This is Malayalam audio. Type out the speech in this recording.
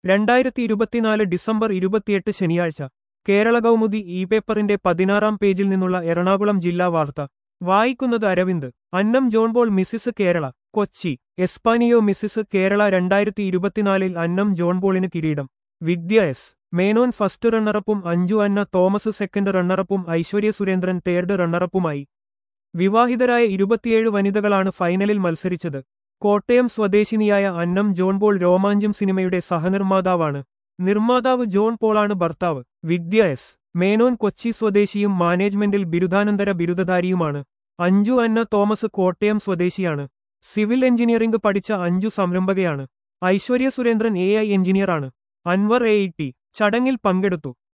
രണ്ടായിരത്തി ഇരുപത്തിനാല് ഡിസംബർ ഇരുപത്തിയെട്ട് ശനിയാഴ്ച കേരള കൗമുദി ഇ പേപ്പറിന്റെ പതിനാറാം പേജിൽ നിന്നുള്ള എറണാകുളം ജില്ലാ വാർത്ത വായിക്കുന്നത് Aravind Annam John Paul Mrs Kerala Kochi എസ്പാനിയോ മിസിസ് കേരള രണ്ടായിരത്തി ഇരുപത്തിനാലിൽ അന്നം ജോൺ പോളിന് കിരീടം വിദ്യ എസ് മേനോൻ ഫസ്റ്റ് റണ്ണറപ്പും അഞ്ജു അന്ന തോമസ് സെക്കൻഡ് റണ്ണറപ്പും ഐശ്വര്യ സുരേന്ദ്രൻ തേർഡ് റണ്ണറപ്പുമായി വിവാഹിതരായ ഇരുപത്തിയേഴ് വനിതകളാണ് ഫൈനലിൽ മത്സരിച്ചത് കോട്ടയം സ്വദേശിനിയായ അന്നം ജോൺ പോൾ രോമാഞ്ചം സിനിമയുടെ സഹനിർമ്മാതാവാണ് നിർമ്മാതാവ് ജോൺ പോളാണ് ഭർത്താവ് വിദ്യ എസ് മേനോൻ കൊച്ചി സ്വദേശിയും മാനേജ്മെന്റിൽ ബിരുദാനന്തര ബിരുദധാരിയുമാണ് അഞ്ജു അന്ന തോമസ് കോട്ടയം സ്വദേശിയാണ് സിവിൽ എഞ്ചിനീയറിംഗ് പഠിച്ച അഞ്ജു സംരംഭകയാണ് ഐശ്വര്യ സുരേന്ദ്രൻ എ ഐ എഞ്ചിനീയറാണ് അൻവർ എ ടി ചടങ്ങിൽ പങ്കെടുത്തു